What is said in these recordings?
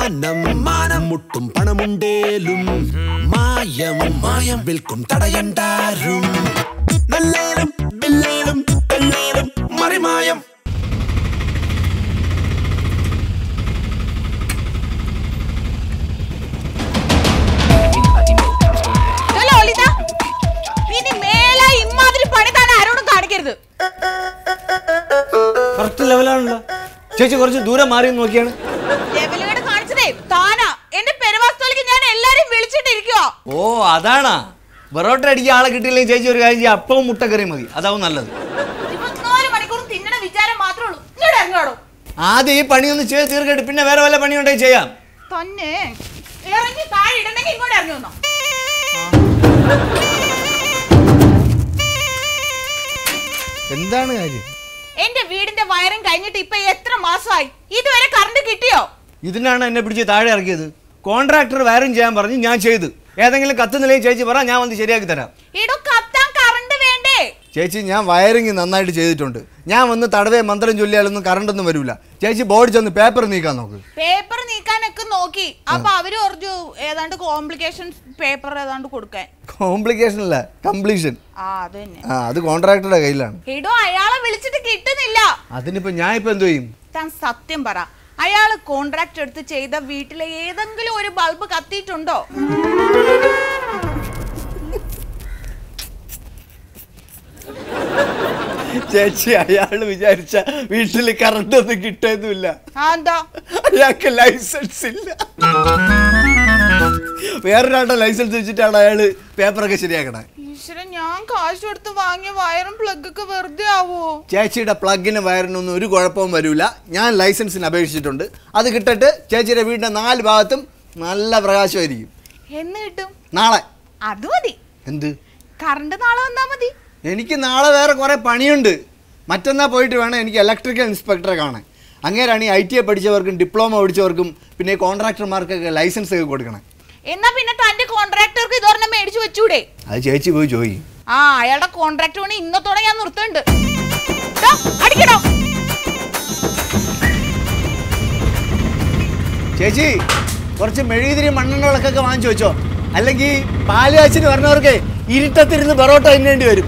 മാനം മാനം മുട്ടും പണമുണ്ടേലും മായം മായം വിൽക്കും തടയണ്ടാരും നല്ലേലും ബില്ലേലും പെണ്ണേലും മറിമായം ദേ ലോലിത, ഇനി മേലെ ഇമ്മാതിരി പണി താൻ ആരോടും കാണിക്കരുത് കറക്റ്റ് ലെവലാണല്ലോ ചേച്ചി കുറച്ച് ദൂരം മാറി നിന്ന് നോക്കിയാണ് ലെവലുകേട് കാണിച്ചതേ താനാ എന്റെ പെരുവാസ്തോലിക്ക് ഞാൻ എല്ലാരും വിളിച്ചിട്ടിരിക്കുവോ ഓ അതാണാ ബറോട്ട അടിക്കാൻ ആളെ കിട്ടിയില്ലെങ്കിൽ ചേച്ചി ഒരു കാര്യം ചെയ്യ്, അപ്പവും മുട്ടക്കറിയും മതി അതാവും നല്ലത് ഇരുപത്തിനാല് മണിക്കൂറും തിന്നണ വിചാരം മാത്രമേ ഉള്ളൂ ഇങ്ങോട്ട് ഇറങ്ങാടോ ആദ്യം ഈ പണിയൊന്ന് ചെയ്ത് തീർക്കട്ടെ പിന്നെ വേറെ വല്ല പണിയുണ്ടെങ്കിൽ ചെയ്യാം തന്നെ ഇറങ്ങി താഴെ ഇടണമെങ്കിൽ ഇങ്ങോട്ട് ഇറങ്ങി വന്നോ എന്താണ് കാര്യം എന്റെ വീടിന്റെ വയറിങ് കഴിഞ്ഞിട്ട് ഇപ്പൊ എത്ര മാസമായി ഇതുവരെ കറണ്ട് കിട്ടിയോ ഇതിനാണ് എന്നെ പിടിച്ച് താഴെ ഇറക്കിയത് കോൺട്രാക്ടർ വയറിങ് ചെയ്യാൻ പറഞ്ഞു ഞാൻ ചെയ്തു ഏതെങ്കിലും കത്ത് നിലയിൽ ചേച്ചി പറ ഞാൻ വന്ന് ശരിയാക്കി തരാം ഇടോ കത്താൻ കറണ്ട് വേണ്ടേ ചേച്ചി ഞാൻ വയറിങ് നന്നായിട്ട് ചെയ്തിട്ടുണ്ട് ഞാൻ വന്ന് തടവേ മന്ത്രം ചൊല്ലിയാലൊന്നും കറണ്ടൊന്നും വരില്ല ചേച്ചി ബോർഡ് ചെന്ന് പേപ്പർ നീക്കാൻ നോക്ക് പേപ്പർ നീക്കാനൊക്കെ നോക്കി അപ്പൊ അവര് പറഞ്ഞു ഏതാണ്ട് കോംപ്ലിക്കേഷൻ പേപ്പർ ഏതാണ്ട് കൊടുക്കാൻ കോംപ്ലിക്കേഷൻ അല്ല കംപ്ലീഷൻ ആ അത് തന്നെ ആ അത് കോൺട്രാക്ടറുടെ കയ്യിലാണ് എടോ അയാളെ വിളിച്ചിട്ട് കിട്ടുന്നില്ല അതിനിപ്പോ ഞാൻ ഇപ്പൊ എന്ത് ചെയ്യും താൻ സത്യം പറ അയാള് കോൺട്രാക്ട് എടുത്ത് ചെയ്ത വീട്ടിലെ ഏതെങ്കിലും ഒരു ബൾബ് കത്തിയിട്ടുണ്ടോ ചേച്ചി അയാൾ വിചാരിച്ച വീട്ടിൽ കറണ്ട് ഒന്നും കിട്ടുന്നില്ല ആ എന്താ അയാൾക്ക് ലൈസൻസ് ഇല്ല വേറൊരാളുടെ ലൈസൻസ് വെച്ചിട്ടാണ് അയാള് പേപ്പറൊക്കെ ശരിയാക്കണേ ഈശ്വരൻ ഞാൻ കാശ് കൊടുത്ത് വാങ്ങിയ വയറും പ്ലഗ് ഒക്കെ വെറുതെ ആവോ ചേച്ചിയുടെ പ്ലഗിന് വയറിനൊന്നും ഒരു കുഴപ്പവും വരില്ല ഞാൻ ലൈസൻസിന് അപേക്ഷിച്ചിട്ടുണ്ട് അത് കിട്ടിട്ട് ചേച്ചിയുടെ വീടിന്റെ നാല് ഭാഗത്തും നല്ല പ്രകാശമായിരിക്കും എന്ന് കിട്ടും നാളെ അത് മതി എന്ത് കറണ്ട് നാളെ വന്നാ മതി എനിക്ക് നാളെ വേറെ കുറേ പണിയുണ്ട് മറ്റന്നാൾ പോയിട്ട് വേണം എനിക്ക് ഇലക്ട്രിക്കൽ ഇൻസ്പെക്ടറെ കാണാൻ അങ്ങേരാണ് ഈ ഐ ടി ഐ പഠിച്ചവർക്കും ഡിപ്ലോമ പഠിച്ചവർക്കും പിന്നെ കോൺട്രാക്ടർമാർക്കൊക്കെ ലൈസൻസ് ഒക്കെ കൊടുക്കണം എന്നാ പിന്നെ തന്റെ കോൺട്രാക്ടർക്ക് ഇതൊരെണ്ണം മേടിച്ചു വെച്ചൂടെ അത് ചേച്ചി പോയി ചോദിക്കും ആ അയാളുടെ കോൺട്രാക്ട് പണി ഇന്നത്തോടെ ഞാൻ നിർത്തുന്നുണ്ട് ദാ, അടിക്കണോ ചേച്ചി കുറച്ച് മെഴുകുതിരി മണ്ണെണ്ണ വിളക്കൊക്കെ വാങ്ങിച്ചു വെച്ചോ അല്ലെങ്കിൽ പാല് കാച്ചിന് പറഞ്ഞവർക്ക് ഇരുട്ടത്തിരുന്ന് ബറോട്ട തിന്നേണ്ടി വരും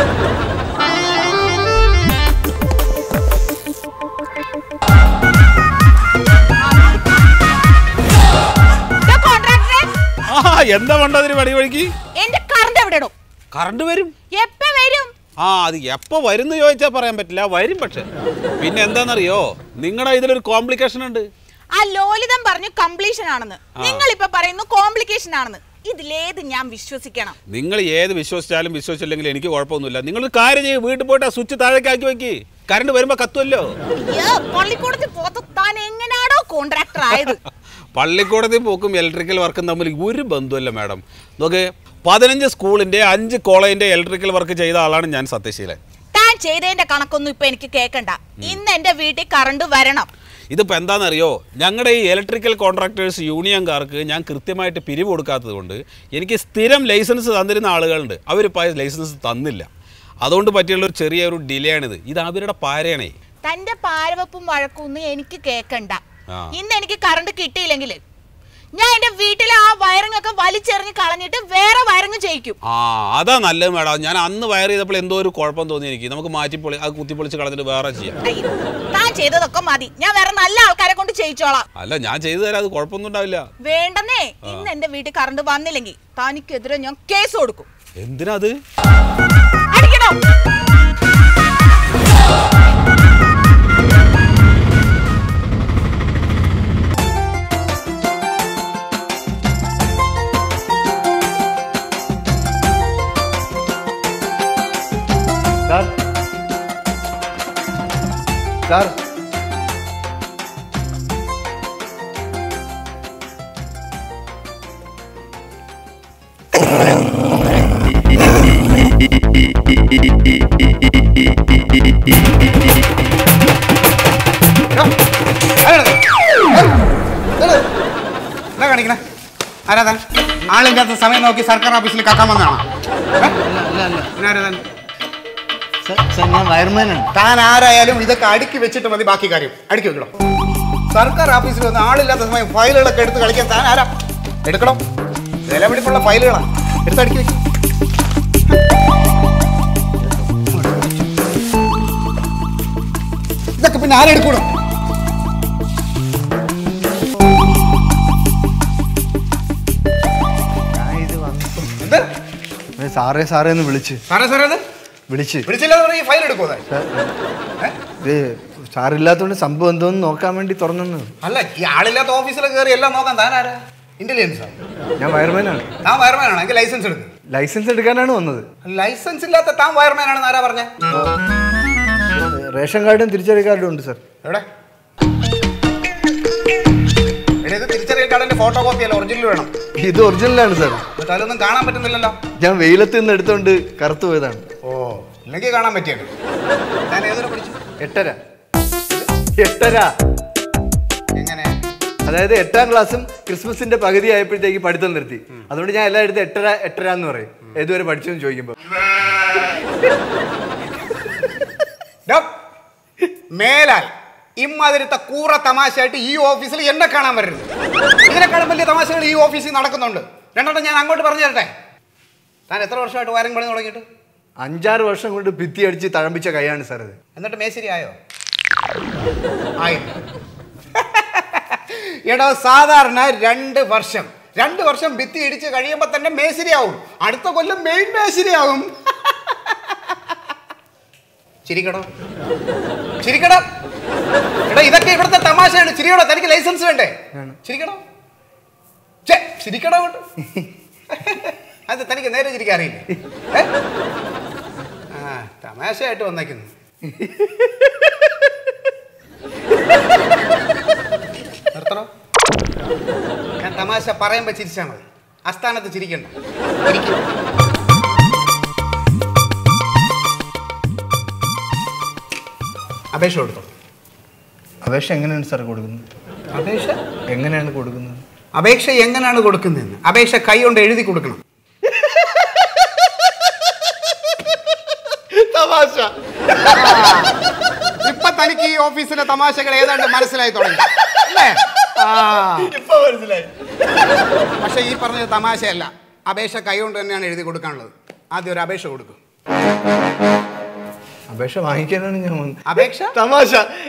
ദാ, കോൺട്രാക്ടറെ ആ എന്താ വേണ്ടതിന് പടി വഴിക്ക് എന്റെ കറണ്ട് എവിടെ ഇടും കറണ്ട് വരും എപ്പ വരും ആ അത് എപ്പോ വരുന്നു ചോദിച്ചാൽ പറയാൻ പറ്റില്ല വരും പക്ഷെ പിന്നെ എന്താണെന്നറിയോ നിങ്ങളുടെ ഇതിലൊരു കോംപ്ലിക്കേഷൻ ഉണ്ട് ആ ലോലിതം പറഞ്ഞു കംപ്ലീഷൻ ആണെന്ന് നിങ്ങൾ ഇപ്പൊ പറയുന്നു കോംപ്ലിക്കേഷൻ ആണെന്ന് ഇതിലേത് ഞാൻ വിശ്വസിക്കണം നിങ്ങൾ ഏത് വിശ്വസിച്ചാലും വിശ്വസിച്ചില്ലെങ്കിൽ എനിക്ക് കുഴപ്പമൊന്നുമില്ല നിങ്ങൾ കാര്യം ചെയ്യും വീട്ടിൽ പോയിട്ട് ആ സ്വിച്ച് താഴേക്ക് ആക്കി വെക്ക് കറണ്ട് വരുമ്പോ കത്തുമല്ലോ അയ്യോ പള്ളിക്കൂടത്തിൽ പോത്ത് താൻ എങ്ങനെയാണോ കോൺട്രാക്ടർ ആയത് പള്ളിക്കൂടത്തിൽ പോക്കും ഇലക്ട്രിക്കൽ വർക്കും തമ്മിൽ ഒരു ബന്ധമില്ല മാഡം നോക്ക് പതിനഞ്ച് സ്കൂളിന്റെ അഞ്ച് കോളേജിന്റെ ഇലക്ട്രിക്കൽ വർക്ക് ചെയ്ത ആളാണ് ഞാൻ സത്യശീലൻ താൻ ചെയ്തതിന്റെ കണക്കൊന്നും ഇപ്പൊ എനിക്ക് കേക്കണ്ട ഇന്ന് എന്റെ വീട്ടിൽ കറണ്ട് വരണം ഇതിപ്പോൾ എന്താണെന്നറിയോ ഞങ്ങളുടെ ഈ ഇലക്ട്രിക്കൽ കോൺട്രാക്ടേഴ്സ് യൂണിയൻകാർക്ക് ഞാൻ കൃത്യമായിട്ട് പിരിവ് കൊടുക്കാത്തത് കൊണ്ട് എനിക്ക് സ്ഥിരം ലൈസൻസ് തന്നിരുന്ന ആളുകളുണ്ട് അവരിപ്പോൾ ആ ലൈസൻസ് തന്നില്ല അതുകൊണ്ട് പറ്റിയുള്ള ഒരു ചെറിയ ഒരു ഡിലേ ആണിത് ഇത് അവരുടെ പാരയാണേ തന്റെ പാരവപ്പും വഴക്കൊന്നും എനിക്ക് കേക്കണ്ട ആ. ഇന്ന് എനിക്ക് കറണ്ട് കിട്ടിയില്ലെങ്കിൽ ഞാൻ എന്റെ വീട്ടിലെ ആ വയറിംഗ് ഒക്കെ വലിച്ചെറിഞ്ഞ് കളഞ്ഞിട്ട് വേറെ വയറിംഗ് ചെയ്യിക്കും ആ അതാ നല്ലത് മാഡം ഞാൻ അന്ന് വയർ ചെയ്തപ്പോൾ എന്തോ ഒരു കുഴപ്പം തോന്നി എനിക്ക് നമുക്ക് മാറ്റിപ്പൊളി അത് കുത്തിപ്പൊളിച്ച് കളഞ്ഞിട്ട് വേറെ ചെയ്യാം അയ്യോ, താൻ ചെയ്തതൊക്കെ മതി ഞാൻ വേറെ നല്ല ആൾക്കാരെ കൊണ്ട് ചെയ്യിച്ചോളാം അല്ല ഞാൻ ചെയ്തു തരാം അത് കുഴപ്പമൊന്നും ഉണ്ടാവില്ല വേണ്ടെന്നേ ഇന്ന് എന്റെ വീട്ടിൽ കറണ്ട് വന്നില്ലെങ്കിൽ തനിക്കെതിരെ ഞാൻ കേസ് കൊടുക്കും എന്തിനാ അത് അടിക്കണോ സാർ സാർ എന്താ കാണിക്കണേ ആരാധൻ ആളില്ലാത്ത സമയം നോക്കി സർക്കാർ ഓഫീസിൽ കക്കാൻ വന്നതാണോ ഏ? പിന്നെ ആരാധൻ സാർ സാർ ഞാൻ വയർമാനാണ് താൻ ആരായാലും ഇതൊക്കെ അടുക്കി വെച്ചിട്ട് മതി ബാക്കി കാര്യം അടുക്കി വെക്കണോ സർക്കാർ ഓഫീസിൽ വന്ന് ആളില്ലാത്ത സമയം ഫയലുകളൊക്കെ എടുത്ത് കളിക്കാൻ താൻ ആരാ എടുക്കണം വിലപിടിപ്പുള്ള ഫയലുകളാണ് എടുത്തടിക്കി വെക്കും ഇതൊക്കെ പിന്നെ ആരെടുക്കണം ഞാൻ ഇത് വന്നപ്പോ എന്ത് ഏ, സാറേ സാറേ എന്ന് വിളിച്ച് സാറേ സാറേ അത് വിളിച്ച് വിളിച്ചില്ലാതെ പറഞ്ഞ് ഈ ഫയൽ എടുക്കുമോ ഇത് സാറില്ലാത്തോണ്ട് സംഭവം എന്തോന്ന് നോക്കാൻ വേണ്ടി തുറന്നു അല്ല ഈ ആളില്ലാത്ത ഓഫീസിൽ കയറി എല്ലാം നോക്കാൻ താൻ ആരാ ഇന്റലിജൻസാ ഞാൻ വയർമാനാണ് താൻ വയർമാനാണ് എനിക്ക് ലൈസൻസ് എടുക്കും ലൈസൻസ് എടുക്കാനാണ് വന്നത് ലൈസൻസ് ഇല്ലാത്ത താൻ വയർമാനാണെന്ന് ആരാ പറഞ്ഞേ റേഷൻ കാർഡും തിരിച്ചറിയ കാർഡും ഉണ്ട് സാർ എവിടെ എടാ, ഇത് തിരിച്ചറിയൽ കാർഡിന്റെ ഫോട്ടോ കോപ്പി അല്ല ഒറിജിനൽ വേണം ഇത് ഒറിജിനലാണ് സാർ എന്നിട്ട് അതിലൊന്നും കാണാൻ പറ്റുന്നില്ലല്ലോ ഞാൻ വെയിലത്ത് നിന്ന് എടുത്തോണ്ട് കറുത്തു പോയതാണ് ഓ ഇല്ലെങ്കിൽ കാണാൻ പറ്റിയാണ് ഞാൻ ഏതൊരു പഠിച്ചു എട്ടര എട്ടര എങ്ങനെ അതായത് എട്ടാം ക്ലാസ്സും ക്രിസ്മസിന്റെ പകുതി ആയപ്പോഴത്തേക്ക് പഠിത്തം നിർത്തി അതുകൊണ്ട് ഞാൻ എല്ലായിടത്തും എട്ടര എട്ടര എന്ന് പറയും ഏതുവരെ പഠിച്ചു എന്ന് ചോദിക്കുമ്പോൾ ഡോ, മേലാൽ ഇമ്മാതിരത്തെ കൂറ തമാശയായിട്ട് ഈ ഓഫീസിൽ എന്നെ കാണാൻ വരരുത് ഇതിനെക്കാളും വലിയ തമാശകൾ ഈ ഓഫീസിൽ നടക്കുന്നുണ്ട് രണ്ടെണ്ണം ഞാൻ അങ്ങോട്ട് പറഞ്ഞു തരട്ടെ താൻ എത്ര വർഷമായിട്ട് വയറിംഗ് പണി തുടങ്ങിയിട്ട് അഞ്ചാറ് വർഷം കൊണ്ട് ഭിത്തി അടിച്ച് തഴമ്പിച്ച കൈയാണ് സാർ ഇത് എന്നിട്ട് മേശരി ആയോ ആയി എടോ സാധാരണ രണ്ട് വർഷം രണ്ട് വർഷം ഭിത്തി ഇടിച്ച് കഴിയുമ്പോൾ തന്നെ മേശരിയാവും അടുത്ത കൊല്ലം മെയിൻ മേശരിയാവും ചിരിക്കടോ ചിരിക്കടോ എടാ ഇതൊക്കെ ഇവിടുത്തെ തമാശയാണ് ചിരിക്കടോ തനിക്ക് ലൈസൻസ് വേണ്ടേ ചിരിക്കടോ ഛെ, ചിരിക്കടോ അങ്ങോട്ട് അത് തനിക്ക് നേരെ ചിരിക്കാൻ അറിയില്ലേ ഏ? ആ തമാശയായിട്ട് വന്നേക്കുന്നു നിർത്തണോ ഞാൻ തമാശ പറയുമ്പോ ചിരിച്ചാൽ മതി അസ്ഥാനത്ത് ചിരിക്കണ്ട ഇരിക്ക്. അപേക്ഷ കൊടുത്തോ അപേക്ഷ എങ്ങനെയാണ് സാർ കൊടുക്കുന്നത് അപേക്ഷ എങ്ങനെയാണ് കൊടുക്കുന്നത് അപേക്ഷ എങ്ങനെയാണ് കൊടുക്കുന്നതെന്ന് അപേക്ഷ കൈ കൊണ്ട് എഴുതി കൊടുക്കണം തമാശ ഇപ്പൊ തനിക്ക് ഈ ഓഫീസിലെ തമാശകൾ ഏതാണ്ട് മനസ്സിലായി തുടങ്ങി അല്ലേ ആ ഇപ്പൊ മനസ്സിലായി പക്ഷെ ഈ പറഞ്ഞത് തമാശയല്ല അപേക്ഷ കൈ കൊണ്ട് തന്നെയാണ് എഴുതി കൊടുക്കാനുള്ളത് ആദ്യം ഒരു അപേക്ഷ കൊടുക്കും അപേക്ഷ വാങ്ങിക്കാനാണ് ഞാൻ വന്നത് അപേക്ഷ തമാശ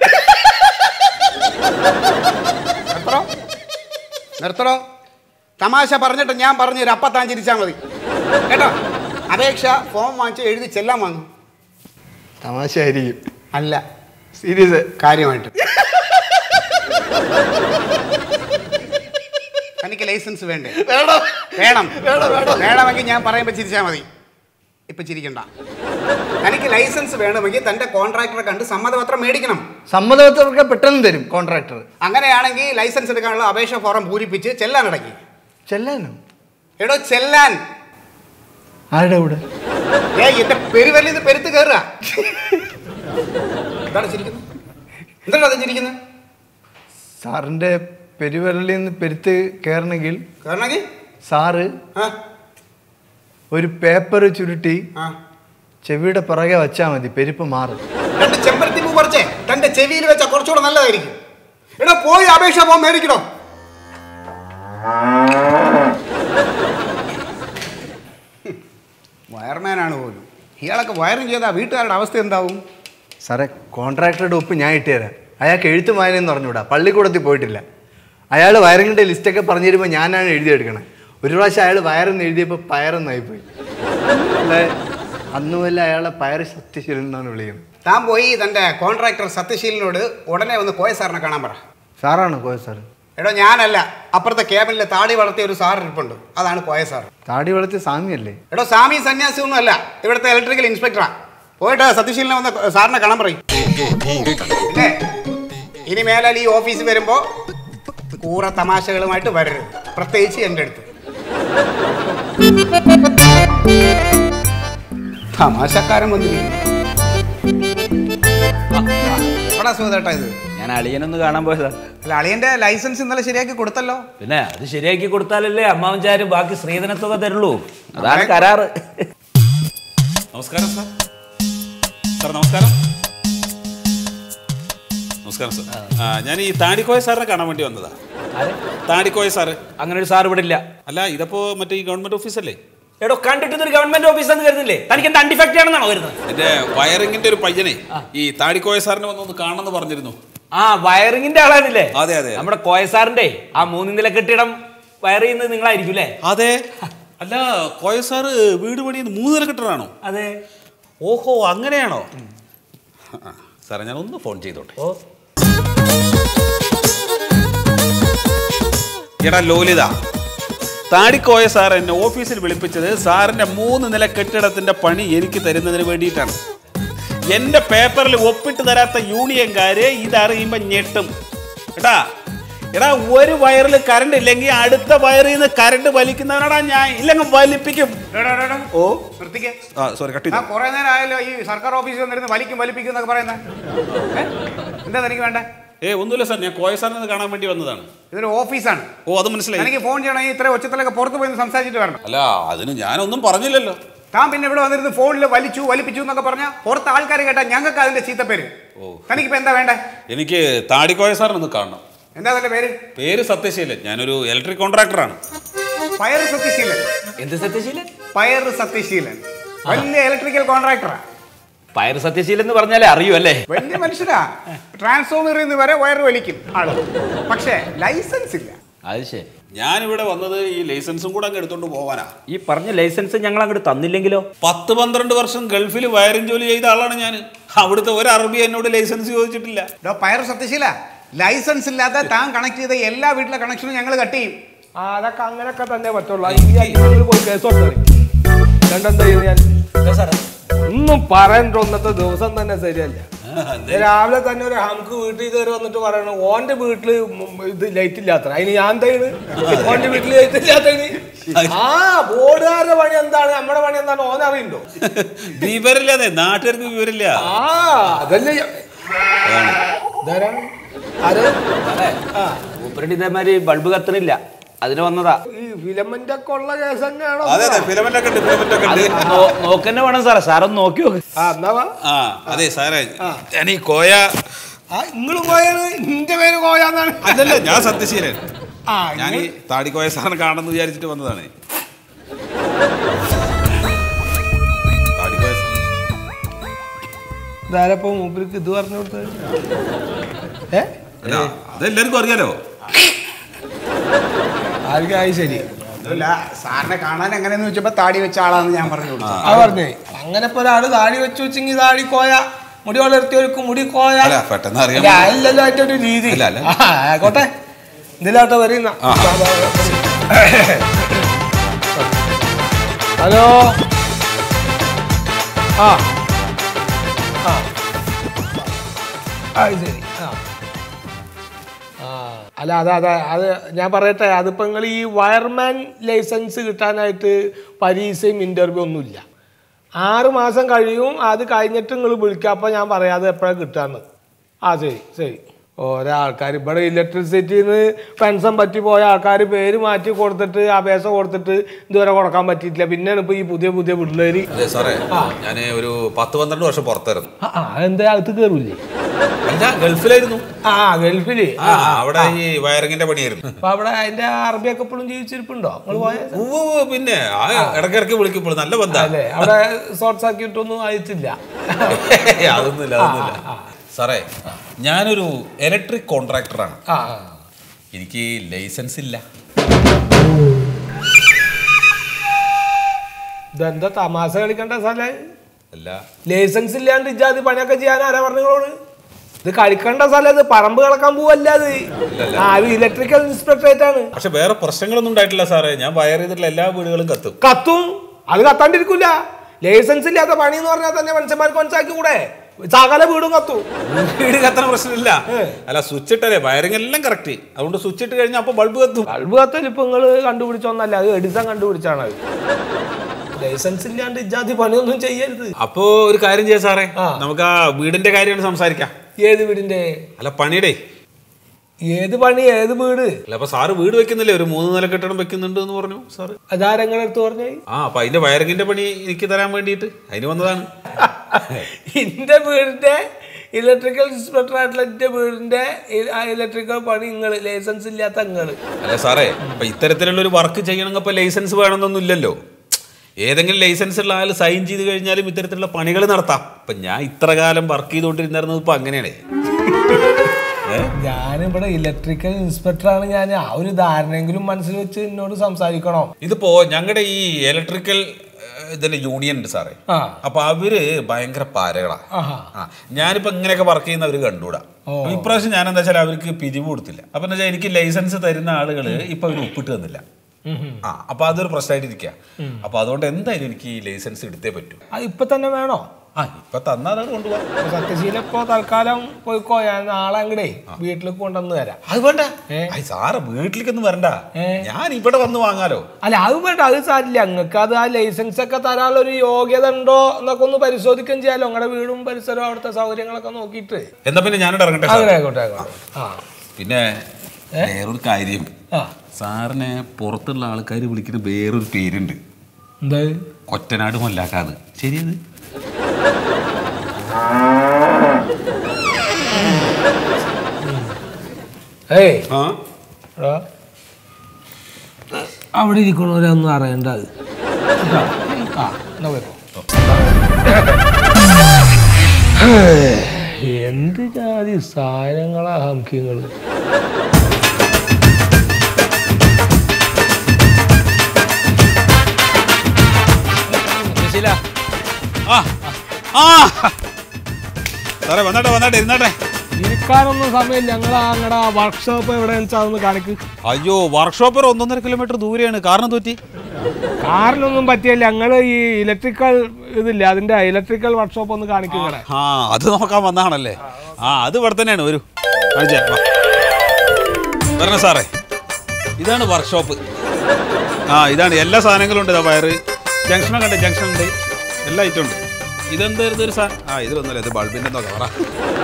നിർത്തണോ നിർത്തണോ തമാശ പറഞ്ഞിട്ട് ഞാൻ പറഞ്ഞു ഒരു അപ്പത്താൻ ചിരിച്ചാൽ മതി കേട്ടോ അപേക്ഷ ഫോം വാങ്ങിച്ച് എഴുതി ചെല്ലാൻ വാങ്ങും തമാശ ആയിരിക്കും അല്ല സീരിയസ് കാര്യമായിട്ട് തനിക്ക് ലൈസൻസ് വേണ്ടേ വേണം വേണം വേണം, വേണം. വേണമെങ്കിൽ ഞാൻ പറയുമ്പോൾ ചിരിച്ചാൽ മതി ഇപ്പൊ ചിരിക്കണ്ട തനിക്ക് ലൈസൻസ് വേണമെങ്കിൽ തന്റെ കോൺട്രാക്ടറെ കണ്ട് സമ്മതപത്രം മേടിക്കണം സമ്മതപത്രമൊക്കെ പെട്ടെന്ന് തരും കോൺട്രാക്ടർ അങ്ങനെയാണെങ്കിൽ ലൈസൻസ് എടുക്കാനുള്ള അപേക്ഷ ഫോറം പൂരിപ്പിച്ച് ചെല്ലാൻ അടക്കി ചെല്ലാനോ എടോ ചെല്ലാൻ ആരുടെ കൂടെ ഏ എന്റെ പെരുവല്ലിൽ നിന്ന് പെരുത്ത് കയറുക എന്താണ് ചിരിക്കുന്നത് എന്താണ് അത് ചിരിക്കുന്നത് സാറിന്റെ പെരുവിരലിൽ നിന്ന് പെരുത്ത് കയറണമെങ്കിൽ കയറണമെങ്കിൽ സാറ് ആ ഒരു പേപ്പർ ചുരുട്ടി ആ ചെവിയുടെ പിറകെ വച്ചാൽ മതി പെരുപ്പ് മാറും രണ്ട് ചെമ്പരത്തി പൂ പറിച്ചേ തന്റെ ചെവിയിൽ വെച്ചാൽ കുറച്ചുകൂടെ നല്ലതായിരിക്കും എടാ പോയി അപേക്ഷ പോകാൻ മേടിക്കണോ വയർമാനാണ് പോലും ഇയാളൊക്കെ വയറിങ് ചെയ്താൽ വീട്ടുകാരുടെ അവസ്ഥ എന്താവും സാറേ കോൺട്രാക്ടറുടെ ഒപ്പ് ഞാൻ ഇട്ടുതരാം അയാൾക്ക് എഴുത്തും വായനയെന്ന് പറഞ്ഞുകൂടാ പള്ളിക്കൂടത്തിൽ പോയിട്ടില്ല അയാൾ വയറിങ്ങിൻ്റെ ലിസ്റ്റൊക്കെ പറഞ്ഞു തരുമ്പോൾ ഞാനാണ് എഴുതിയെടുക്കണേ ഒരു പ്രാവശ്യം അയാൾ വയറെന്ന് എഴുതിയപ്പോൾ പയറെന്നായിപ്പോയി അല്ലേ അന്ന് വല്ല അയാളെ പയർ സത്യശീലൻ എന്നാണ് വിളിക്കുന്നത് താൻ പോയി തന്റെ കോൺട്രാക്ടർ സത്യശീലിനോട് ഉടനെ ഒന്ന് കോയ സാറിനെ കാണാൻ പറ സാറാണോ കോയ സാർ എടോ ഞാനല്ല അപ്പുറത്തെ ക്യാബിനിൽ താടി വളർത്തിയ ഒരു സാർ ഇരിപ്പുണ്ട് അതാണ് കോയ സാർ താടി വളർത്തിയ സാമിയല്ലേ എടോ സ്വാമി സന്യാസി ഒന്നും അല്ല ഇവിടുത്തെ ഇലക്ട്രിക്കൽ ഇൻസ്പെക്ടറാ പോയിട്ട് സത്യശീലിനെ വന്ന് സാറിനെ കാണാൻ പറയും പിന്നെ ഇനി മേലാൽ ഈ ഓഫീസിൽ വരുമ്പോ കൂറ തമാശകളുമായിട്ട് വരരുത് പ്രത്യേകിച്ച് എൻ്റെ അടുത്ത് തമാശക്കാരൻ വന്നിരിക്കുന്നു എവിടാ സുഖേട്ടാ ഇത് ഞാൻ അളിയനൊന്ന് കാണാൻ പോയതാ അല്ല അളിയന്റെ ലൈസൻസ് ഇന്നലെ ശരിയാക്കി കൊടുത്തല്ലോ പിന്നെ അത് ശരിയാക്കി കൊടുത്താലല്ലേ അമ്മാവൻചാരും ബാക്കി സ്ത്രീധനത്തുക തരുള്ളൂ അതാണ് കരാറ് നമസ്കാരം സാർ സാർ നമസ്കാരം നമസ്കാരം സാർ ആ, ഞാൻ ഈ താടിക്കോയ സാറിനെ കാണാൻ വേണ്ടി വന്നതാ ആരെ? താടിക്കോയ സാറ് അങ്ങനെ ഒരു സാർ ഇവിടെ ഇല്ല അല്ല ഇതപ്പോ മറ്റേ ഈ ഗവൺമെന്റ് ഓഫീസല്ലേ എടോ കണ്ടിട്ട് ഒരു ഗവൺമെന്റ് ഓഫീസാന്ന് കരുതില്ലേ തനിക്ക് എന്താ അണ്ടിഫാക്ട് ആണെന്നാണോ വരുന്നത് എന്റെ വയറിങ്ങിന്റെ ഒരു പയ്യനെ ഈ താടിക്കോയ സാറിനെ വന്നൊന്ന് കാണണമെന്ന് പറഞ്ഞിരുന്നു ആ വയറിങ്ങിന്റെ ആളാണില്ലേ അതെ, അതെ. നമ്മുടെ കോയ സാറിന്റെ ആ മൂന്ന് നില കെട്ടിടം വയർ ചെയ്യുന്നത് നിങ്ങളായിരിക്കും അല്ലേ അതെ അല്ല കോയ സാറ് വീട് പണിയുന്ന മൂന്ന് നില കെട്ടറാണോ അതെ ഓഹോ അങ്ങനെയാണോ ആ, സാറേ ഞാൻ ഒന്ന് ഫോൺ ചെയ്തോട്ടെ ഓ എടാ ലോലിത താടിക്കോയ സാർ എന്നെ ഓഫീസിൽ വിളിപ്പിച്ചത് സാറിന്റെ മൂന്ന് നില കെട്ടിടത്തിന്റെ പണി എനിക്ക് തരുന്നതിന് വേണ്ടിയിട്ടാണ് എന്റെ പേപ്പറിൽ ഒപ്പിട്ട് തരാത്ത യൂണിയൻകാര് ഇതറിയുമ്പോ ഞെട്ടും എടാ എടാ ഒരു വയറിൽ കറണ്ട് ഇല്ലെങ്കിൽ അടുത്ത വയറിൽ നിന്ന് കറണ്ട് വലിക്കുന്നവനടാ ഞാൻ ഇല്ലെങ്കിൽ വലിപ്പിക്കും ഓ നിർത്തിക്കേ ആ സോറി കട്ട് ആ ചെയ്തു കുറെ നേരം ആയല്ലോ ഈ സർക്കാർ ഓഫീസിൽ വന്നിരുന്ന് വലിക്കും വലിപ്പിക്കും എന്നൊക്കെ പറയുന്നത് എന്താ തനിക്ക് വേണ്ടേ ഏ ഒന്നുമില്ല സാർ ഞാൻ കോയ സാറിനെ കാണാൻ വേണ്ടി വന്നതാണ് ഇതൊരു ഓഫീസാണ് ഓ അത് മനസ്സിലായി എനിക്ക് ഫോൺ ചെയ്യണമെങ്കിൽ ഇത്ര ഒച്ചത്തിലൊക്കെ പുറത്ത് പോയി ഒന്ന് സംസാരിച്ചിട്ട് വരണം അല്ല അതിന് ഞാനൊന്നും പറഞ്ഞില്ലല്ലോ താൻ പിന്നെ ഇവിടെ വന്നിരുന്ന് ഫോണിൽ വലിച്ചു വലിപ്പിച്ചു എന്നൊക്കെ പറഞ്ഞാൽ പുറത്ത് ആൾക്കാർ കേട്ടാൽ ഞങ്ങൾക്ക് അതിന്റെ ചീത്തപ്പേര് തനിക്കിപ്പോ എന്താ വേണ്ടേ എനിക്ക് താടിക്കോയ സാറിനൊന്ന് കാണണം എന്താ അതിന്റെ പേര് പേര് സത്യശീലൻ ഞാനൊരു ഇലക്ട്രിക് കോൺട്രാക്ടറാണ് പയർ സത്യശീലൻ എന്ത് സത്യശീലൻ പയർ സത്യശീലൻ വലിയ ഇലക്ട്രിക്കൽ കോൺട്രാക്ടറാ പയർ സത്യശീലൻ എന്ന് പറഞ്ഞാലേ അറിയൂ അല്ലേ വലിയ മനുഷ്യനാ ട്രാൻസ്ഫോമറിൽ നിന്ന് വരെ വയർ വലിക്കും ആള് പക്ഷേ ലൈസൻസ് ഇല്ല അത് ശരി ഞാനിവിടെ വന്നത് ഈ ലൈസൻസും കൂടെ അങ്ങ് എടുത്തോണ്ട് പോവാനാ ഈ പറഞ്ഞ ലൈസൻസ് ഞങ്ങൾ അങ്ങോട്ട് തന്നില്ലെങ്കിലോ പത്ത് പന്ത്രണ്ട് വർഷം ഗൾഫിൽ വയറിംഗ് ജോലി ചെയ്ത ആളാണ് ഞാൻ അവിടുത്തെ ഒരു അറബി എന്നോട് ലൈസൻസ് ചോദിച്ചിട്ടില്ല ഡോ പയർ സത്യശീല ലൈസൻസ് ഇല്ലാതെ താൻ കണക്ട് ചെയ്ത എല്ലാ വീട്ടിലെ കണക്ഷനും ഞങ്ങൾ കട്ട് ചെയ്യും ആ അതൊക്കെ അങ്ങനെയൊക്കെ തന്നെ പറ്റുള്ളൂ ഈ അയ്യൂറിൽ പോയി കേസ് കൊടുത്തത് രണ്ടെന്താ ചെയ്ത് ഞാൻ ഒന്നും പറയണ്ട ഒന്നത്തെ ദിവസം തന്നെ ശരിയല്ല ഞാൻ രാവിലെ തന്നെ ഒരു ഹംക്ക് വീട്ടിൽ കയറി വന്നിട്ട് പറയണ ഓന്റെ വീട്ടില് മ് ഇത് ലൈറ്റ് ഇല്ലാത്ത അതിന് ഞാൻ എന്താണ് ഓന്റെ വീട്ടിൽ ലൈറ്റ് ഇല്ലാത്തതിന് ആ ബോർഡുകാരുടെ പണി എന്താണ് നമ്മുടെ പണി എന്താണ് ഓൻ അറിയണ്ടോ വിവരില്ല അതെ നാട്ടുകാർക്ക് വിവരില്ല ആ അതല്ലേ ഞാൻ- ഇതാരാണ് ആര് ആ മൂപ്പരുടെ ഇതേമാതിരി ബൾബ് കത്തണില്ല അതിന് വന്നതാ ഈ ഫിലമെന്റ് ഒക്കെ ഉള്ള കേസ് തന്നെയാണോ അതെ അതെ ഫിലമെന്റ് ഒക്കെ ഉണ്ട് ഫിലമെന്റ് ഒക്കെ ഉണ്ട് നോ- നോക്കന്നെ വേണം സാറേ സാറൊന്ന് നോക്കി നോക്ക് ആ എന്നാ വാ. ആ അതെ സാറേ ഞാൻ ഈ കോയ ആ നിങ്ങള് പോയത് നിന്റെ പേര് കോയാന്നാണ് അല്ലല്ല ഞാൻ സത്യശീലൻ ആ ഞാൻ ഈ താടിക്കോയ സാറിനെ കാണണമെന്ന് വിചാരിച്ചിട്ട് വന്നതാണ് താടിക്കോയ സാർ ഇതാരപ്പോ മൂപ്പർക്ക് ഇത് പറഞ്ഞു കൊടുത്തത് ഏ അല്ല അതെല്ലാവർക്കും അറിയാലോ ആർക്കായി ശരി അല്ല സാറിനെ കാണാൻ എങ്ങനെയെന്ന് വെച്ചപ്പോ താടി വെച്ച ആളാന്ന് ഞാൻ പറഞ്ഞു കൊടുത്തു ആ പറഞ്ഞേ അങ്ങനെ ഇപ്പൊ ഒരാള് താടി വെച്ച് വെച്ചെങ്കിൽ താടി കോയ മുടി വളർത്തിയവർക്ക് മുടി കോയ അല്ല പെട്ടെന്ന് അറിയാൻ അല്ല, അല്ലല്ലോ അതിന്റെ ഒരു രീതി അല്ല, അല്ല. ആ, ആയിക്കോട്ടെ ഇതിലാട്ടെ വരുന്ന ആ. ഹലോ ആ ആ ആ ശരി ആ ആ അല്ല അതെ അതെ അത് ഞാൻ പറയട്ടെ അതിപ്പോൾ നിങ്ങൾ ഈ വയർമാൻ ലൈസൻസ് കിട്ടാനായിട്ട് പരീക്ഷയും ഇൻ്റർവ്യൂ ഒന്നുമില്ല ആറ് മാസം കഴിയും അത് കഴിഞ്ഞിട്ട് നിങ്ങൾ വിളിക്കുക അപ്പോൾ ഞാൻ പറയാതെ എപ്പോഴാണ് കിട്ടാന്ന് ആ ശരി ശരി ഓരോ ആൾക്കാർ ഇവിടെ ഇലക്ട്രിസിറ്റിയിൽ നിന്ന് പെൻഷൻ പറ്റി പോയ ആൾക്കാർ പേര് മാറ്റി കൊടുത്തിട്ട് അപേക്ഷ കൊടുത്തിട്ട് ഇതുവരെ കൊടുക്കാൻ പറ്റിയിട്ടില്ല പിന്നെയാണ് ഇപ്പോൾ ഈ പുതിയ പുതിയ പിള്ളേർ അതെ സാറേ ഞാൻ ഒരു പത്ത് പന്ത്രണ്ട് വർഷം പുറത്തായിരുന്നു ആ ആ, എന്താ അകത്ത് കയറൂലേ അല്ല ഗൾഫിലായിരുന്നു ആ ഗൾഫില് ആ അവിടെ ഈ വയറിങ്ങിന്റെ പണിയായിരുന്നു അപ്പൊ അവിടെ അതിന്റെ അറബിയൊക്കെ ഇപ്പോഴും ജീവിച്ചിരിപ്പുണ്ടോ നിങ്ങൾ പോയ ഉവ്വ് ഉവ്വ് പിന്നെ ആ ഇടയ്ക്കിടയ്ക്ക് വിളിക്കുമ്പോൾ നല്ല ബന്ധമാണ് അല്ലേ അവിടെ ഷോർട്ട് സർക്യൂട്ട് ഒന്നും അയച്ചില്ല അതൊന്നുമില്ല അതൊന്നുമില്ല സാറേ ഞാനൊരു ഇലക്ട്രിക് കോൺട്രാക്ടറാണ് ആ ആ. എനിക്ക് ലൈസൻസ് ഇല്ല ഇതെന്താ തമാശ കളിക്കേണ്ട സ്ഥലം അല്ല ലൈസൻസ് ഇല്ലാണ്ട് ഇജാതി പണിയൊക്കെ ചെയ്യാൻ ആരാ പറഞ്ഞോള് ഇത് കളിക്കേണ്ട സ്ഥലം ഇത് പറമ്പ് കളക്കാൻ പോവല്ല അത് ആ ഇത് ഇലക്ട്രിക്കൽ ഇൻസ്പെക്ടറേറ്റ് ആണ് പക്ഷെ വേറെ പ്രശ്നങ്ങളൊന്നും ഉണ്ടായിട്ടില്ല സാറേ ഞാൻ വയർ ചെയ്തിട്ടുള്ള എല്ലാ വീടുകളും കത്തും കത്തും അത് കത്താണ്ടിരിക്കൂല ലൈസൻസ് ഇല്ലാത്ത പണി എന്ന് പറഞ്ഞാൽ തന്നെ മനുഷ്യന്മാർക്ക് മനസ്സിലാക്കി കൂടെ സകല വീടും കത്തും വീട് കത്തണ പ്രശ്നമില്ല അല്ല സ്വിച്ച് ഇട്ടല്ലേ വയറിംഗ് എല്ലാം കറക്റ്റ് അതുകൊണ്ട് സ്വിച്ച് ഇട്ട് കഴിഞ്ഞാൽ അപ്പൊ ബൾബ് കത്തും ബൾബ് കത്തൽ ഇപ്പൊ നിങ്ങള് കണ്ടുപിടിച്ചോന്നല്ല അത് എഡിസൺ കണ്ടുപിടിച്ചാണ് അത് ലൈസൻസ് ഇല്ലാണ്ട് ഇജാതി പണിയൊന്നും ചെയ്യരുത് അപ്പോ ഒരു കാര്യം ചെയ്യാം സാറേ ആ. നമുക്ക് ആ വീടിന്റെ കാര്യമാണ് സംസാരിക്കാം ഏത് വീടിന്റെ അല്ല പണിയുടെ ഏത് പണി ഏത് വീട് അല്ല അപ്പൊ സാറ് വീട് വെക്കുന്നില്ലേ ഒരു മൂന്ന് നില കെട്ടിടം വെക്കുന്നുണ്ട് എന്ന് പറഞ്ഞു സാറ് അതാരെങ്ങനെ അടുത്ത് പറഞ്ഞേ ആ അപ്പൊ അതിന്റെ വയറിങ്ങിന്റെ പണി എനിക്ക് തരാൻ വേണ്ടിയിട്ട് അതിന് വന്നതാണ് എന്റെ വീടിന്റെ ഇലക്ട്രിക്കൽ ഇൻസ്പെക്ടർ ആയിട്ടുള്ള എൻ്റെ വീടിന്റെ ഇലക്ട്രിക്കൽ പണി നിങ്ങൾ ലൈസൻസ് ഇല്ലാത്ത നിങ്ങൾ അല്ല സാറേ അപ്പൊ ഇത്തരത്തിലുള്ള ഒരു വർക്ക് ചെയ്യണമെങ്കിൽ ഇപ്പൊ ലൈസൻസ് വേണമെന്നൊന്നും ഇല്ലല്ലോ ഏതെങ്കിലും ലൈസൻസ് ഉള്ള ആൾ സൈൻ ചെയ്ത് കഴിഞ്ഞാലും ഇത്തരത്തിലുള്ള പണികൾ നടത്താം ഇപ്പൊ ഞാൻ ഇത്ര കാലം വർക്ക് ചെയ്തുകൊണ്ടിരുന്നത് ഇപ്പൊ അങ്ങനെയാണ് ഞാനിവിടെ ഇലക്ട്രിക്കൽ ഇൻസ്പെക്ടർ ആണ് ഞാൻ ആ ഒരു ധാരണയെങ്കിലും മനസ്സിൽ വെച്ച് എന്നോട് സംസാരിക്കണോ ഇതിപ്പോ ഞങ്ങളുടെ ഈ ഇലക്ട്രിക്കൽ ഇതിന്റെ യൂണിയൻ ഉണ്ട് സാറേ ആ. അപ്പൊ അവര് ഭയങ്കര പാരകളാ ആഹാ. ആ ഞാനിപ്പോ ഇങ്ങനെയൊക്കെ വർക്ക് ചെയ്യുന്ന അവര് കണ്ടുകൂടാ അപ്പൊ ഇപ്രാവശ്യം ഞാൻ എന്താ വെച്ചാൽ അവർക്ക് പിരിവ് കൊടുത്തില്ല അപ്പൊ എന്താ വെച്ചാൽ എനിക്ക് ലൈസൻസ് തരുന്ന ആളുകള് ഇപ്പൊ അവര് ഒപ്പിട്ട് തന്നില്ല ആ അപ്പൊ അതൊരു പ്രശ്നമായിട്ടിരിക്കുക അപ്പൊ അതുകൊണ്ട് എന്തായാലും എനിക്ക് ഈ ലൈസൻസ് എടുത്തേ പറ്റൂ അത് ഇപ്പൊ തന്നെ വേണോ ആ ഇപ്പൊ തന്നാ അതാണ് കൊണ്ടുപോകാം അപ്പൊ സത്യശീല ഇപ്പൊ തൽക്കാലം പോയിക്കോ ഞാൻ നാളെ അങ്ങടേ വീട്ടിലേക്ക് കൊണ്ടുവന്ന് തരാം അത് വേണ്ട ഏ? ഐ സാറ് വീട്ടിലേക്കൊന്നും വരണ്ട ഏ? ഞാൻ ഇവിടെ വന്ന് വാങ്ങാലോ അല്ല അത് വേണ്ട അത് സാരില്ല നിങ്ങൾക്ക് അത് ആ ലൈസൻസ് ഒക്കെ തരാനുള്ള ഒരു യോഗ്യത ഉണ്ടോ എന്നൊക്കെ ഒന്ന് പരിശോധിക്കുകയും ചെയ്യാലോ നിങ്ങളുടെ വീടും പരിസരവും അവിടുത്തെ സൗകര്യങ്ങളൊക്കെ നോക്കിയിട്ട് എന്നാ പിന്നെ ഞാനിവിടെ ഇറങ്ങട്ടെ സാർ. അങ്ങനെ ആയിക്കോട്ടെ ആയിക്കോട്ടെ ആ പിന്നെ വേറൊരു കാര്യം ആ സാറിനെ പുറത്തുള്ള ആൾക്കാർ വിളിക്കുന്ന വേറൊരു പേരുണ്ട് എന്താ കൊറ്റനാട് മൊല്ലാക്കാന്ന് ശരിയത് ഏയ് ആ എടാ, അവിടെ ഇരിക്കണവരൊന്നും അറിയണ്ട അത് കേട്ടോ? ആ എന്നാ വരൂ എന്ത് ജാതി സാധനങ്ങളാ ഹംക്കിങ്ങള് സുശീല ആ ആ സാറേ വന്നാട്ടെ വന്നാട്ടെ ഇരുന്നാട്ടെ ഇരിക്കാനൊന്നും സമയം ഞങ്ങൾ അങ്ങടെ വർക്ക്ഷോപ്പ് എവിടെ വെച്ചാന്ന് കാണിക്ക് അയ്യോ വർക്ക്ഷോപ്പ് ഒരു ഒന്നൊന്നര കിലോമീറ്റർ ദൂരെയാണ് കാരണം തോറ്റി കാറിനൊന്നും പറ്റിയല്ല ഞങ്ങൾ ഈ ഇലക്ട്രിക്കൽ ഇതില്ല അതിന്റെ ഇലക്ട്രിക്കൽ വർക്ക്ഷോപ്പ് ഒന്ന് കാണിക്കുക ആ അത് നോക്കാൻ വന്നതാണല്ലേ ആ അത് ഇവിടെ തന്നെയാണ് വരൂ കാണിച്ചേ വാ. വരണേ സാറേ ഇതാണ് വർക്ക്ഷോപ്പ് ആ ഇതാണ് എല്ലാ സാധനങ്ങളും ഉണ്ട് ഇതാ വയറ് ജംഗ്ഷനൊക്കെ ഉണ്ട് ജംഗ്ഷൻ ഉണ്ട് എല്ലാ ഐറ്റം ഉണ്ട് ഇതെന്തായിരുന്നു ഒരു സാധനം ആ ഇതിലൊന്നുമല്ല ഇത് ബൾബിൻ്റെ നോക്കാം പറ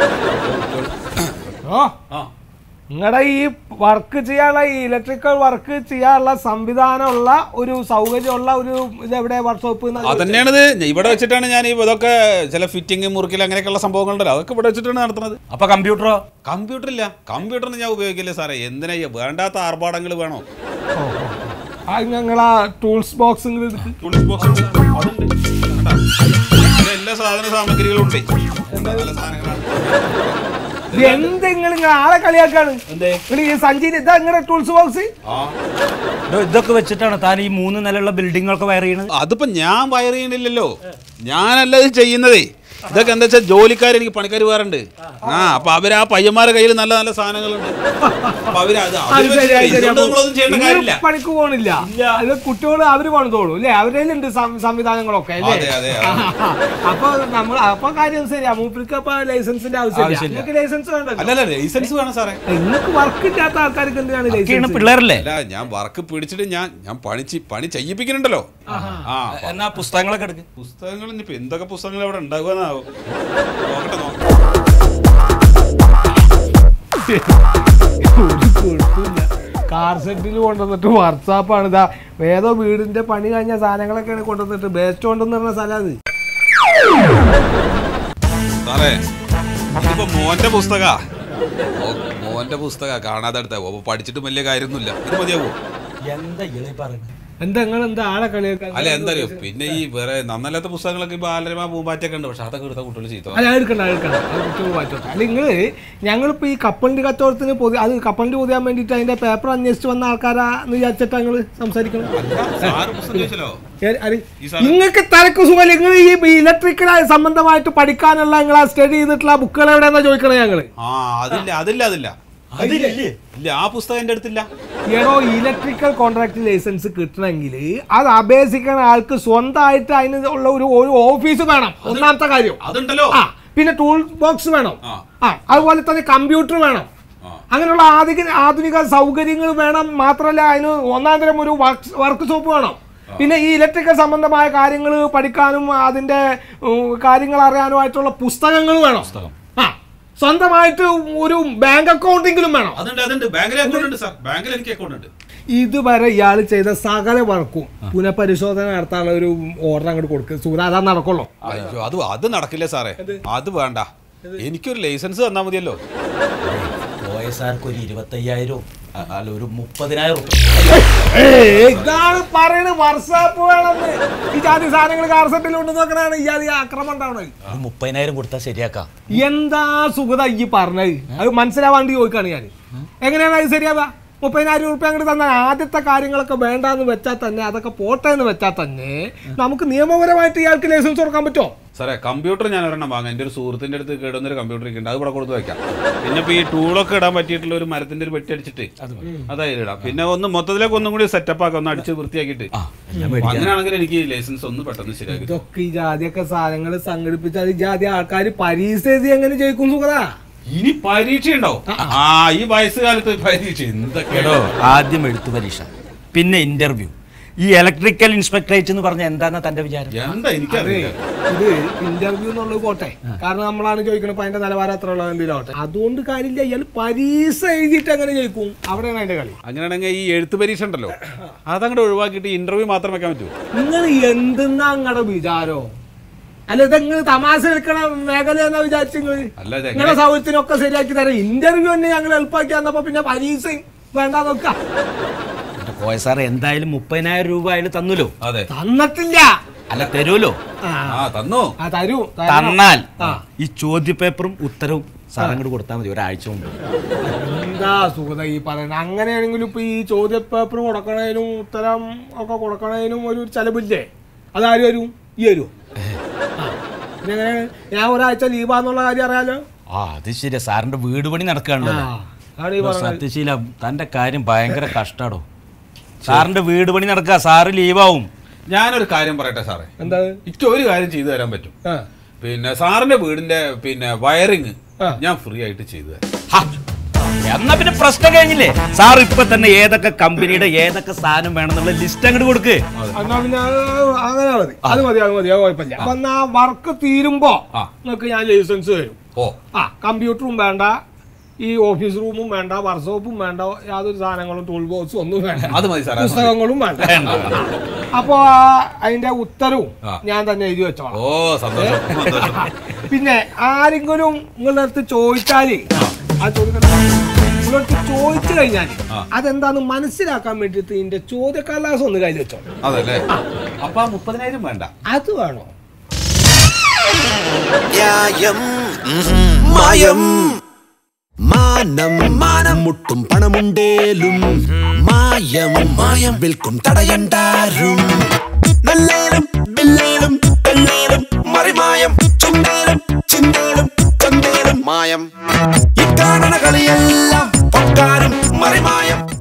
ഓ ആ നിങ്ങളുടെ ഈ വർക്ക് ചെയ്യാനുള്ള ഈ ഇലക്ട്രിക്കൽ വർക്ക് ചെയ്യാനുള്ള സംവിധാനമുള്ള ഒരു സൗകര്യമുള്ള ഒരു ഇതെവിടെ വർക്ക്ഷോപ്പ് അതന്നെയാണിത് ഇവിടെ വെച്ചിട്ടാണ് ഞാൻ ഈ ഇതൊക്കെ ചില ഫിറ്റിംഗ് മുറുക്കിൽ അങ്ങനെയൊക്കെയുള്ള സംഭവങ്ങളുണ്ടല്ലോ അതൊക്കെ ഇവിടെ വെച്ചിട്ടാണ് നടത്തുന്നത് അപ്പൊ കമ്പ്യൂട്ടറോ കമ്പ്യൂട്ടർ ഇല്ല കമ്പ്യൂട്ടറിന് ഞാൻ ഉപയോഗിക്കില്ല സാറേ എന്തിനാ ഈ വേണ്ടാത്ത ആർഭാടങ്ങൾ വേണോ ഞങ്ങളാ ടൂൾസ് ബോക്സ് ടൂൾസ് ബോക്സ് ഉണ്ട് അതുണ്ട് കണ്ടാ? ഇതില് എല്ലാ സാധന സാമഗ്രികളും ഉണ്ട് നല്ല സാധനങ്ങളാണ് എന്തെങ്കിലും ആളെ കളിയാക്കാണ് എന്തേ നിങ്ങൾ ഈ സഞ്ചി ഇതാ നിങ്ങളുടെ ടൂൾസ് ബോക്സ് ആ ഡോ, ഇതൊക്കെ വെച്ചിട്ടാണ് താൻ ഈ മൂന്ന് നിലയുള്ള ബിൽഡിങ്ങൊക്കെ വയർ ചെയ്യണത് അതിപ്പോ ഞാൻ വയർ ചെയ്യണില്ലല്ലോ ഞാനല്ല ഇത് ചെയ്യുന്നതേ ഇതൊക്കെ എന്താ വെച്ചാൽ ജോലിക്കാർ എനിക്ക് പണിക്കാർ വേറുണ്ട് ആ അപ്പൊ അവര് ആ പയ്യന്മാരുടെ കയ്യിൽ നല്ല നല്ല സാധനങ്ങളുണ്ട് അപ്പൊ അവര് അത് അവര് അത് ശരി, അത് ശരി. ഇതുകൊണ്ട് നമ്മളൊന്നും ചെയ്യേണ്ട നിങ്ങൾ കാര്യമില്ല പണിക്ക് പോണില്ല അത് കുട്ടികൾ അവര് പണിതോളൂ അല്ലേ അവരുടെ ഉണ്ട് സംവിധാനങ്ങളൊക്കെ അല്ലേ അതെ, അതെ, അതെ. അപ്പൊ നമ്മൾ അപ്പൊ കാര്യം ശരിയാ മൂപ്പർക്ക് അപ്പൊ ലൈസൻസിന്റെ ആവശ്യമില്ല നിങ്ങൾക്ക് ലൈസൻസ് വേണ്ടല്ലോ അല്ലല്ല ലൈസൻസ് വേണം സാറേ നിങ്ങൾക്ക് വർക്ക് ഇല്ലാത്ത ആൾക്കാർക്ക് എന്തിനാണ് ഒക്കെയാണ് ലൈസൻസ് പിള്ളേരല്ലേ അല്ല ഞാൻ വർക്ക് പിടിച്ചിട്ട് ഞാൻ ഞാൻ പണി ചി- പണി ചെയ്യിപ്പിക്കുന്നുണ്ടല്ലോ ആ എന്നാ പുസ്തകങ്ങളൊക്കെ എടുക്ക് പുസ്തകങ്ങൾ ഇനിയിപ്പോ എന്തൊക്കെ പുസ്തകങ്ങൾ അവിടെ ഉണ്ടാകുമെന്നാവും നോക്കട്ടെ നോക്കട്ടെ ഒരു കുഴപ്പമില്ല കാർ സെറ്റിൽ കൊണ്ടുവന്നിട്ട് വർക്ക്ഷോപ്പാണ് ഇതാ ഏതോ വീടിന്റെ പണി കഴിഞ്ഞ സാധനങ്ങളൊക്കെയാണ് കൊണ്ടുവന്നിട്ട് ബേസ്റ്റ് കൊണ്ടെന്ന് പറഞ്ഞ സ്ഥലം അത് സാറേ ഇതിപ്പോ മോന്റെ പുസ്തകാ ഓ, മോന്റെ പുസ്തകാ കാണാതെ എടുത്ത അപ്പൊ പഠിച്ചിട്ട് വലിയ കാര്യമൊന്നുമില്ല ഇത് മതിയാവോ എന്താ ഇളി പറയുന്നത് എന്താ നിങ്ങൾ എന്താ ആളെ കളിയാക്കാൻ അല്ല എന്താ അറിയോ പിന്നെ ഈ വേറെ നന്നല്ലാത്ത പുസ്തകങ്ങളൊക്കെ ഇപ്പൊ ആലരമ പൂമ്പാറ്റൊക്കെ ഉണ്ട് പക്ഷെ അതൊക്കെ എടുത്ത കുട്ടികൾ ചെയ്തോ അല്ല എടുക്കണ്ട എടുക്കണ്ട അത് കുട്ടികൾ മാറ്റോട്ടെ അല്ല നിങ്ങള് ഞങ്ങളിപ്പോ ഈ കപ്പലിന്റെ കച്ചവടത്തിന് പൊതി അത് കപ്പലിന്റെ പൊതിയാൻ വേണ്ടിയിട്ട് അതിന്റെ പേപ്പർ അന്വേഷിച്ച് വന്ന ആൾക്കാരാന്ന് വിചാരിച്ചിട്ടാ നിങ്ങള് സംസാരിക്കണം സാറ് പുസ്തകം ചോദിച്ചല്ലോ ഈ സാധനം- നിങ്ങൾക്ക് തലക്ക് സുഖം നിങ്ങൾ ഈ ഇലക്ട്രിക്കൽ സംബന്ധമായിട്ട് പഠിക്കാനുള്ള നിങ്ങൾ ആ സ്റ്റഡി ചെയ്തിട്ടുള്ള ബുക്കുകൾ എവിടെയെന്നാ ചോദിക്കണേ ഞങ്ങള് ആ അതില്ല അതില്ല അതില്ല ഇല്ല ആ പുസ്തകം എന്റെ അടുത്തില്ല ഏടോ ഇലക്ട്രിക്കൽ കോൺട്രാക്ട് ലൈസൻസ് കിട്ടണമെങ്കിൽ അത് അപേക്ഷിക്കണ ആൾക്ക് സ്വന്തമായിട്ട് അതിന് ഉള്ള ഒരു ഒരു ഓഫീസ് വേണം ഒന്നാമത്തെ കാര്യം അതുണ്ടല്ലോ ആ പിന്നെ ടൂൾ ബോക്സ് വേണം ആ. ആ അതുപോലെ തന്നെ കമ്പ്യൂട്ടർ വേണം ആ. അങ്ങനെയുള്ള ആധുനിക ആധുനിക സൗകര്യങ്ങൾ വേണം മാത്രമല്ല അതിന് ഒന്നാം തരം ഒരു വർക്ക് വർക്ക് ഷോപ്പ് വേണം പിന്നെ ഈ ഇലക്ട്രിക്കൽ സംബന്ധമായ കാര്യങ്ങൾ പഠിക്കാനും അതിന്റെ ഉം, കാര്യങ്ങൾ അറിയാനുമായിട്ടുള്ള പുസ്തകങ്ങൾ വേണം ആ സ്വന്തമായിട്ട് ഒരു ബാങ്ക് അക്കൗണ്ടെങ്കിലും വേണം അതുണ്ട് അതുണ്ട് ബാങ്കിൽ അക്കൗണ്ട് ഉണ്ട് സാർ ബാങ്കിൽ എനിക്ക് അക്കൗണ്ട് ഉണ്ട് ഇതുവരെ ഇയാൾ ചെയ്ത സകല വർക്കും പുനഃപരിശോധന നടത്താനുള്ള ഒരു ഓർഡർ അങ്ങോട്ട് കൊടുക്കുക സൂര്യ അതാ നടക്കുള്ളൂ അയ്യോ അത് അത് നടക്കില്ല സാറേ അത് വേണ്ട എനിക്കൊരു ലൈസൻസ് തന്നാൽ മതിയല്ലോ ഓയസാർക്ക് ഒരു ഇരുപത്തയ്യായിരം അല്ല ഒരു മുപ്പതിനായിരം ഇതാണ് പറയണത് വർഷാപ്പ് വേണമെന്ന് ഈ ജാതി സാധനങ്ങൾ കാർ സെറ്റിൽ കൊണ്ട് നോക്കണാണ് ഈ ജാതി ആക്രമണം ഉണ്ടാവണത് ഒരു മുപ്പതിനായിരം കൊടുത്താൽ ശരിയാക്കാം എന്താ സുഖത ഈ പറഞ്ഞത് അത് മനസ്സിലാവാണ്ട് ചോദിക്കാണ് ഞാൻ എങ്ങനെയാണ് അത് ശരിയാവുക മുപ്പതിനായിരം റുപ്യ അങ്ങോട്ട് തന്നാൽ ആദ്യത്തെ കാര്യങ്ങളൊക്കെ വേണ്ടാന്ന് വെച്ചാൽ തന്നെ അതൊക്കെ പോട്ടെ എന്ന് വെച്ചാൽ തന്നെ നമുക്ക് നിയമപരമായിട്ട് ഇയാൾക്ക് ലൈസൻസ് കൊടുക്കാൻ പറ്റുമോ സാറേ കമ്പ്യൂട്ടർ ഞാൻ ഒരെണ്ണം വാങ്ങാം എൻ്റെ ഒരു സുഹൃത്തിൻ്റെ അടുത്ത് കേടുന്നൊരു കമ്പ്യൂട്ടർ ഉണ്ട് അത് ഇവിടെ കൊടുത്ത് വെക്കാം പിന്നെ ഇപ്പോൾ ഈ ടൂളൊക്കെ ഇടാൻ പറ്റിയിട്ടുള്ള ഒരു മരത്തിൻ്റെ ഒരു പെട്ടി അടിച്ചിട്ട് അതായത് ഇടാം പിന്നെ ഒന്ന് മൊത്തത്തിലേക്ക് ഒന്നും കൂടി സെറ്റപ്പ് ആക്കാം ഒന്ന് അടിച്ച് വൃത്തിയാക്കിയിട്ട് അങ്ങനെയാണെങ്കിൽ എനിക്ക് ലൈസൻസ് ഒന്ന് പെട്ടെന്ന് ശരിയാക്കി തരും. ഇതൊക്കെ ഈ ജാതിയൊക്കെ സാധനങ്ങൾ സംഘടിപ്പിച്ചാൽ ഈ ജാതി ആൾക്കാർ പരീക്ഷ എഴുതി എങ്ങനെ ജയിക്കും സുഖതാ ഇനി പരീക്ഷ ഉണ്ടാവും ആ ഈ വയസ്സുകാലത്ത് പരീക്ഷ എന്തൊക്കെ എടോ ആദ്യം എഴുത്തു പരീക്ഷ പിന്നെ ഇന്റർവ്യൂ ഈ ഇലക്ട്രിക്കൽ ഇൻസ്പെക്ടറേറ്റ് എന്ന് പറഞ്ഞ എന്താണ് തന്റെ വിചാരം എന്താ എനിക്കറിയില്ല ഇത് ഇന്റർവ്യൂ എന്നുള്ളത് പോട്ടെ കാരണം നമ്മളാണ് ചോദിക്കുന്നത് ഇപ്പൊ അതിന്റെ നിലവാരം അത്ര ഉള്ളത് എന്തെങ്കിലും ആവട്ടെ അതുകൊണ്ട് കാര്യമില്ല ഇയാൾ പരീക്ഷ എഴുതിയിട്ട് എങ്ങനെ ജയിക്കും അവിടെയാണ് അതിന്റെ കളി അങ്ങനെയാണെങ്കിൽ ഈ എഴുത്ത് പരീക്ഷ ഉണ്ടല്ലോ അതങ്ങോട്ട് ഒഴിവാക്കിയിട്ട് ഇന്റർവ്യൂ മാത്രം വെക്കാൻ പറ്റുമോ നിങ്ങൾ എന്തെന്നാ നിങ്ങളുടെ വിചാരോ അല്ല ഇതെങ്ങൾ തമാശ എടുക്കണ മേഖല എന്നാ വിചാരിച്ചു അല്ല, ഇത് നിങ്ങളെ സൗകര്യത്തിനൊക്കെ ശരിയാക്കി തരാം ഇന്റർവ്യൂ തന്നെ ഞങ്ങൾ എളുപ്പമാക്കി തന്നപ്പോ പിന്നെ പരീക്ഷയും വേണ്ട നോക്കാം കോയ സാർ എന്തായാലും മുപ്പതിനായിരം രൂപ അയാൾ തന്നുല്ലോ അതെ തന്നിട്ടില്ല അല്ല തരൂലോ ആ, ആ തന്നു ആ തരൂ തരണം. തന്നാൽ ആ. ഈ ചോദ്യപേപ്പറും ഉത്തരവും സാർ അങ്ങോട്ട് കൊടുത്താൽ മതി ഒരാഴ്ച മുമ്പ് എന്താ സുഖത ഈ പറയുന്നത് അങ്ങനെയാണെങ്കിലും ഇപ്പൊ ഈ ചോദ്യ പേപ്പർ കൊടുക്കണതിനും ഉത്തരം ഒക്കെ കൊടുക്കണതിനും ഒരു ചെലവില്ലേ അതാര് വരും ഈ വരും പിന്നെ എങ്ങനെയാണ് ഞാൻ ഒരാഴ്ച ലീവാന്നുള്ള കാര്യം അറിയാലോ ആ അത് ശരിയാ സാറിന്റെ വീട് പണി നടക്കാണല്ലോ ആ, അതാണ് ഈ പറഞ്ഞത് സത്യശീല തന്റെ കാര്യം ഭയങ്കര കഷ്ടാടോ സാറിന്റെ വീട് പണി നടക്കുക സാറ് ലീവാവും ഞാനൊരു കാര്യം പറയട്ടെ സാറേ എന്താ എനിക്ക് ഒരു കാര്യം ചെയ്തു തരാൻ പറ്റും ആ പിന്നെ സാറിന്റെ വീടിന്റെ പിന്നെ വയറിങ് ആ. ഞാൻ ഫ്രീ ആയിട്ട് ചെയ്തു തരാം ഹാ, എന്നാ പിന്നെ പ്രശ്നം കഴിഞ്ഞില്ലേ സാർ ഇപ്പൊ തന്നെ ഏതൊക്കെ കമ്പനിയുടെ ഏതൊക്കെ സാധനം വേണമെന്നുള്ള ലിസ്റ്റ് അങ്ങോട്ട് കൊടുക്ക് എന്നാ പിന്നെ അത് അങ്ങനെ മതി അത് മതി അത് മതി അത് കുഴപ്പമില്ല അപ്പൊ എന്നാ വർക്ക് തീരുമ്പോ ആ. നിങ്ങൾക്ക് ഞാൻ ലൈസൻസ് തരും ഓ ആ കമ്പ്യൂട്ടറും വേണ്ട ഈ ഓഫീസ് റൂമും വേണ്ട വർക്ക്ഷോപ്പും വേണ്ട യാതൊരു സാധനങ്ങളും ടൂൾ ബോക്സും ഒന്നും വേണ്ട അത് മതി സാറേ അത് മതി. പുസ്തകങ്ങളും വേണ്ട അപ്പൊ അതിന്റെ ഉത്തരവും ആ. ഞാൻ തന്നെ എഴുതി വെച്ചോളാം ഓ സന്തോഷം സന്തോഷം പിന്നെ ആരെങ്കിലും നിങ്ങളുടെ അടുത്ത് ചോദിച്ചാല് ആ ചോദിക്കണ്ട നിങ്ങളുടെ അടുത്ത് ചോദിച്ചു കഴിഞ്ഞാല് ആ. അതെന്താന്ന് മനസ്സിലാക്കാൻ വേണ്ടിയിട്ട് ഇതിന്റെ ചോദ്യക്കടലാസം ഒന്ന് കയ്യിൽ വെച്ചോളാം അതല്ലേ അപ്പൊ ആ മുപ്പതിനായിരം വേണ്ട അത് വേണോ ന്യായം ഉം, മായം മാനം മാനം മുട്ടും പണമുണ്ടേലും മായം മായം വിൽക്കും തടയണ്ടാരും നല്ലേലും ബില്ലേലും കള്ളേലും മറിമായം ചുണ്ടേലും ചിന്തേലും ചന്തേലും മായം ഇക്കാണണ കളിയെല്ലാം പൊക്കാരും മറിമായം